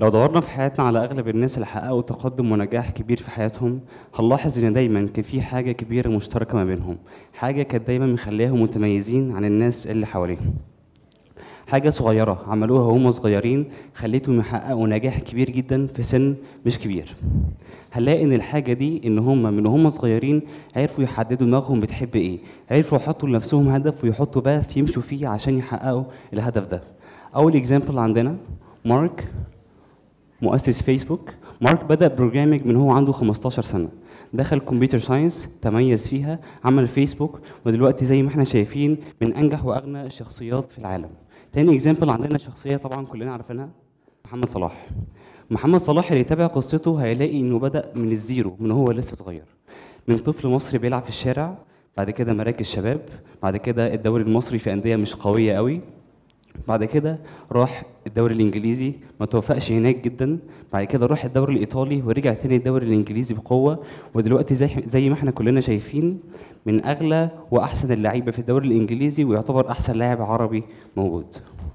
لو دورنا في حياتنا على اغلب الناس اللي حققوا تقدم ونجاح كبير في حياتهم هنلاحظ ان دايما كان في حاجه كبيره مشتركه ما بينهم حاجه كانت دايما مخليهم متميزين عن الناس اللي حواليهم حاجه صغيره عملوها وهم صغيرين خليتهم يحققوا نجاح كبير جدا في سن مش كبير هنلاقي ان الحاجه دي ان هم من هم صغيرين عرفوا يحددوا دماغهم بتحب ايه عرفوا يحطوا لنفسهم هدف ويحطوا باث يمشوا فيه عشان يحققوا الهدف ده اول اكزامبل عندنا مارك مؤسس فيسبوك مارك بدأ بروجرامينج من هو عنده 15 سنة دخل كمبيوتر ساينس تميز فيها عمل فيسبوك ودلوقتي زي ما احنا شايفين من انجح واغنى الشخصيات في العالم تاني اكزامبل عندنا شخصية طبعا كلنا عارفينها محمد صلاح محمد صلاح اللي يتابع قصته هيلاقي انه بدأ من الزيرو من هو لسه صغير من طفل مصري بيلعب في الشارع بعد كده مراكز شباب بعد كده الدوري المصري في أندية مش قوية قوي بعد كده راح الدوري الانجليزي ما توفقش هناك جدا بعد كده راح الدوري الايطالي ورجع تاني الدوري الانجليزي بقوه ودلوقتي زي زي ما احنا كلنا شايفين من اغلى واحسن اللعيبه في الدوري الانجليزي ويعتبر احسن لاعب عربي موجود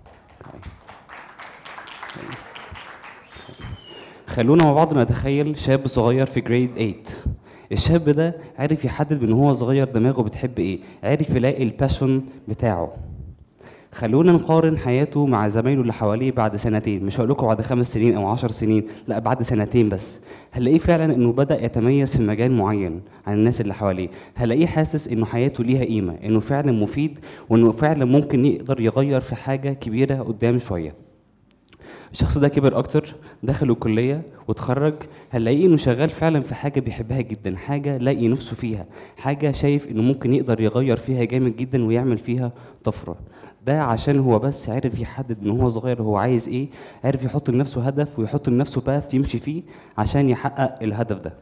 خلونا مع بعض نتخيل شاب صغير في جريد 8 الشاب ده عرف يحدد من هو صغير دماغه بتحب ايه عرف يلاقي الباشون بتاعه خلونا نقارن حياته مع زمايله اللي حواليه بعد سنتين مش هقول لكم بعد خمس سنين او عشر سنين لا بعد سنتين بس هنلاقيه فعلا انه بدا يتميز في مجال معين عن الناس اللي حواليه هنلاقيه حاسس انه حياته ليها قيمه انه فعلا مفيد وانه فعلا ممكن يقدر يغير في حاجه كبيره قدام شويه الشخص ده كبر اكتر دخل الكليه واتخرج هنلاقيه انه شغال فعلا في حاجه بيحبها جدا حاجه لاقي نفسه فيها حاجه شايف انه ممكن يقدر يغير فيها جامد جدا ويعمل فيها طفره ده عشان هو بس عرف يحدد من هو صغير هو عايز ايه عرف يحط لنفسه هدف ويحط لنفسه باث يمشي فيه عشان يحقق الهدف ده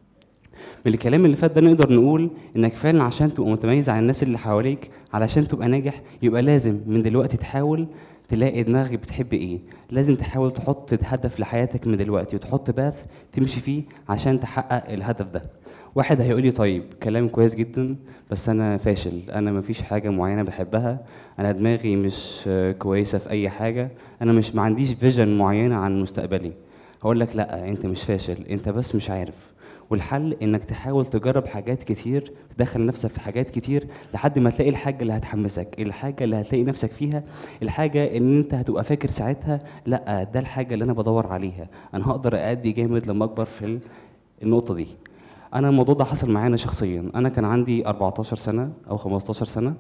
من الكلام اللي فات ده نقدر نقول انك فعلا عشان تبقى متميز عن الناس اللي حواليك علشان تبقى ناجح يبقى لازم من دلوقتي تحاول تلاقي دماغك بتحب ايه لازم تحاول تحط هدف لحياتك من دلوقتي وتحط باث تمشي فيه عشان تحقق الهدف ده واحد هيقول لي طيب كلام كويس جدا بس انا فاشل انا مفيش حاجه معينه بحبها انا دماغي مش كويسه في اي حاجه انا مش ما عنديش فيجن معينه عن مستقبلي هقول لك لا انت مش فاشل انت بس مش عارف والحل انك تحاول تجرب حاجات كتير تدخل نفسك في حاجات كتير لحد ما تلاقي الحاجه اللي هتحمسك الحاجه اللي هتلاقي نفسك فيها الحاجه ان انت هتبقى فاكر ساعتها لا ده الحاجه اللي انا بدور عليها انا هقدر ادي جامد لما اكبر في النقطه دي انا الموضوع ده حصل معانا شخصيا انا كان عندي 14 سنه او 15 سنه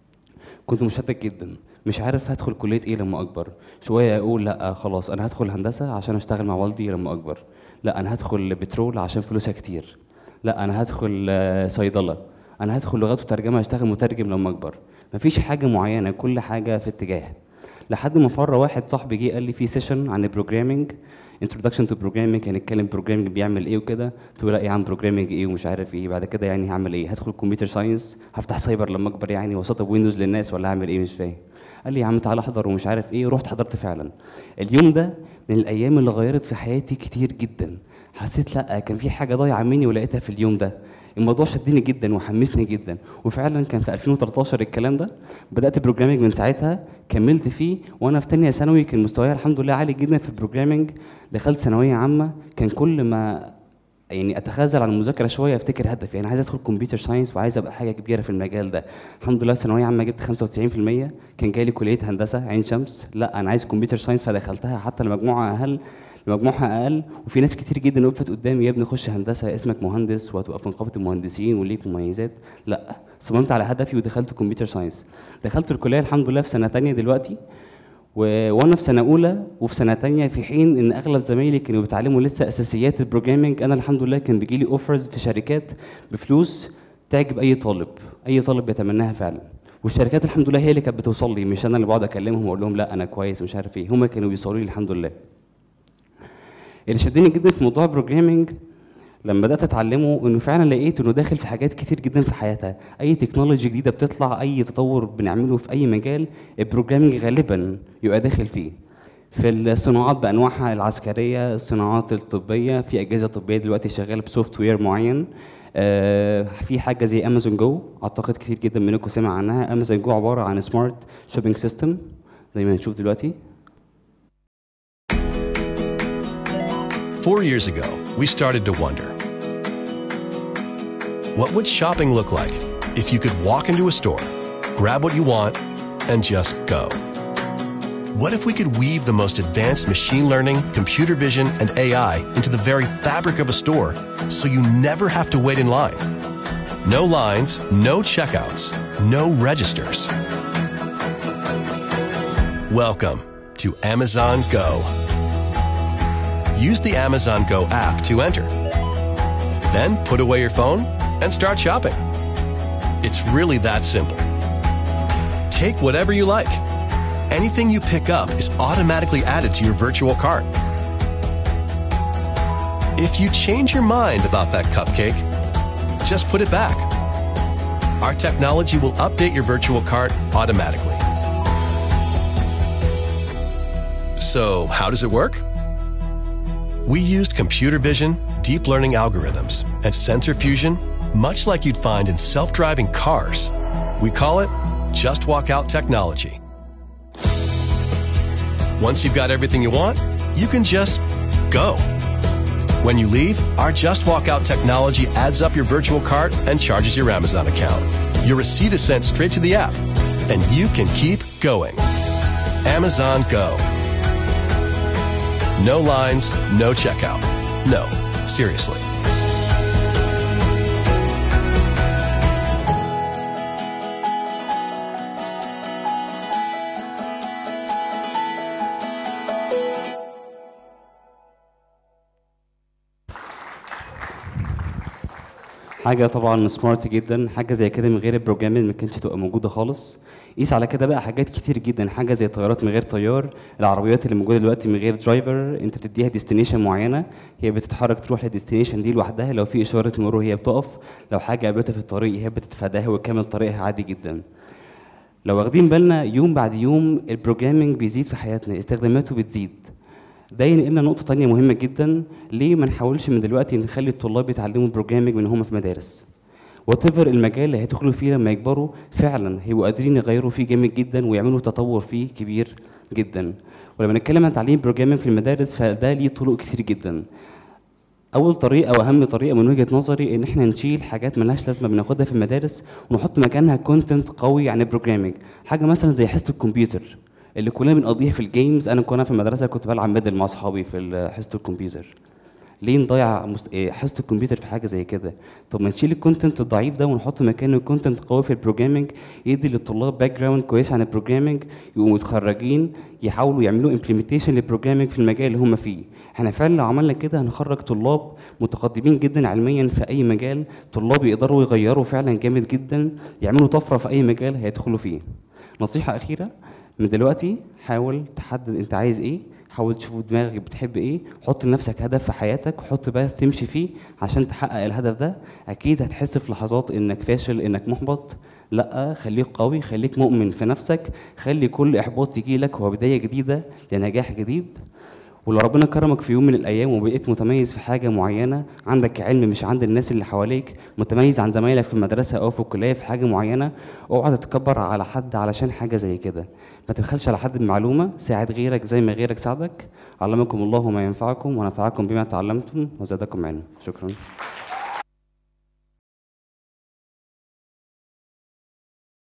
كنت مشتت جدا مش عارف هدخل كليه ايه لما اكبر شويه اقول لا خلاص انا هدخل هندسه عشان اشتغل مع والدي لما اكبر لا انا هدخل بترول عشان فلوسها كتير لا انا هدخل صيدله انا هدخل لغات وترجمه اشتغل مترجم لما اكبر مفيش حاجه معينه كل حاجه في اتجاه لحد ما مره واحد صاحبي جه قال لي في سيشن عن البروجرامينج انتروداكشن تو بروجرامينج هنتكلم بروجرامينج بيعمل ايه وكده قلت له لا يا عم بروجرامينج ايه ومش عارف ايه بعد كده يعني هعمل ايه هدخل كمبيوتر ساينس هفتح سايبر لما اكبر يعني واسطب ويندوز للناس ولا هعمل ايه مش فاهم قال لي يا عم تعالى احضر ومش عارف ايه ورحت حضرت فعلا اليوم ده من الايام اللي غيرت في حياتي كتير جدا حسيت لا كان في حاجه ضايعه مني ولقيتها في اليوم ده الموضوع شدني جدا وحمسني جدا وفعلا كان في 2013 الكلام ده بدات بروجرامينج من ساعتها كملت فيه وانا في ثانيه ثانوي كان مستواي الحمد لله عالي جدا في البروجرامينج دخلت ثانويه عامه كان كل ما يعني اتخاذل عن المذاكره شويه افتكر هدفي يعني عايز ادخل كمبيوتر ساينس وعايز ابقى حاجه كبيره في المجال ده الحمد لله ثانويه عامه جبت 95% كان جاي لي كليه هندسه عين شمس لا انا عايز كمبيوتر ساينس فدخلتها حتى المجموعه اقل مجموعها اقل وفي ناس كتير جدا وقفت قدامي يا ابني خش هندسه اسمك مهندس وهتبقى في نقابه المهندسين وليك مميزات لا صممت على هدفي ودخلت كمبيوتر ساينس دخلت الكليه الحمد لله في سنه تانية دلوقتي و... وانا في سنه اولى وفي سنه تانية في حين ان اغلب زمايلي كانوا بيتعلموا لسه اساسيات البروجرامينج انا الحمد لله كان بيجي لي اوفرز في شركات بفلوس تعجب اي طالب اي طالب بيتمناها فعلا والشركات الحمد لله هي اللي كانت بتوصل لي مش انا اللي بقعد اكلمهم واقول لهم لا انا كويس ومش عارف ايه هم كانوا بيوصلوا لي الحمد لله اللي شدني جدا في موضوع البروجرامينج لما بدات اتعلمه انه فعلا لقيت انه داخل في حاجات كتير جدا في حياتها اي تكنولوجي جديده بتطلع اي تطور بنعمله في اي مجال البروجرامينج غالبا يبقى داخل فيه في الصناعات بانواعها العسكريه الصناعات الطبيه في اجهزه طبيه دلوقتي شغاله بسوفت وير معين آه في حاجه زي امازون جو اعتقد كتير جدا منكم سمع عنها امازون جو عباره عن سمارت شوبينج سيستم زي ما هنشوف دلوقتي Four years ago, we started to wonder what would shopping look like if you could walk into a store, grab what you want, and just go? What if we could weave the most advanced machine learning, computer vision, and AI into the very fabric of a store so you never have to wait in line? No lines, no checkouts, no registers. Welcome to Amazon Go. Use the Amazon Go app to enter. Then put away your phone and start shopping. It's really that simple. Take whatever you like. Anything you pick up is automatically added to your virtual cart. If you change your mind about that cupcake, just put it back. Our technology will update your virtual cart automatically. So, how does it work? We used computer vision, deep learning algorithms, and sensor fusion, much like you'd find in self driving cars. We call it Just Walk Out technology. Once you've got everything you want, you can just go. When you leave, our Just Walk Out technology adds up your virtual cart and charges your Amazon account. Your receipt is sent straight to the app, and you can keep going. Amazon Go. No lines, no checkout. No, seriously. حاجه طبعا سمارت جدا حاجه زي كده من غير البروجرامينج ما كانتش تبقى موجوده خالص قيس على كده بقى حاجات كتير جدا حاجه زي طيارات من غير طيار العربيات اللي موجوده دلوقتي من غير درايفر انت بتديها ديستنيشن معينه هي بتتحرك تروح للديستنيشن دي لوحدها لو في اشاره مرور هي بتقف لو حاجه قابلتها في الطريق هي بتتفاداها وتكمل طريقها عادي جدا لو واخدين بالنا يوم بعد يوم البروجرامينج بيزيد في حياتنا استخداماته بتزيد ده ينقلنا نقطة تانية مهمة جدا ليه ما نحاولش من دلوقتي نخلي الطلاب يتعلموا بروجرامينج من هم في مدارس وات المجال اللي هيدخلوا فيه لما يكبروا فعلا هيبقوا قادرين يغيروا فيه جامد جدا ويعملوا تطور فيه كبير جدا ولما نتكلم عن تعليم بروجرامينج في المدارس فده ليه طرق كتير جدا اول طريقه واهم طريقه من وجهه نظري ان احنا نشيل حاجات ملهاش لازمه بناخدها في المدارس ونحط مكانها كونتنت قوي عن البروجرامينج حاجه مثلا زي حصه الكمبيوتر اللي كلنا بنقضيها في الجيمز انا كنا في المدرسه كنت بلعب ميدل مع اصحابي في حصه الكمبيوتر ليه نضيع مست... إيه حصه الكمبيوتر في حاجه زي كده طب ما نشيل الكونتنت الضعيف ده ونحط مكانه كونتنت قوي في البروجرامينج يدي للطلاب باك جراوند كويس عن البروجرامينج يبقوا متخرجين يحاولوا يعملوا امبلمنتيشن للبروجرامينج في المجال اللي هم فيه احنا فعلا لو عملنا كده هنخرج طلاب متقدمين جدا علميا في اي مجال طلاب يقدروا يغيروا فعلا جامد جدا يعملوا طفره في اي مجال هيدخلوا فيه نصيحه اخيره من دلوقتي حاول تحدد انت عايز ايه حاول تشوف دماغك بتحب ايه حط لنفسك هدف في حياتك وحط بقى تمشي فيه عشان تحقق الهدف ده اكيد هتحس في لحظات انك فاشل انك محبط لا خليك قوي خليك مؤمن في نفسك خلي كل احباط يجي لك هو بدايه جديده لنجاح جديد ولو ربنا كرمك في يوم من الايام وبقيت متميز في حاجه معينه عندك علم مش عند الناس اللي حواليك متميز عن زمايلك في المدرسه او في الكليه في حاجه معينه اوعى تتكبر على حد علشان حاجه زي كده ما تبخلش على حد بمعلومه ساعد غيرك زي ما غيرك ساعدك علمكم الله ما ينفعكم ونفعكم بما تعلمتم وزادكم علما شكرا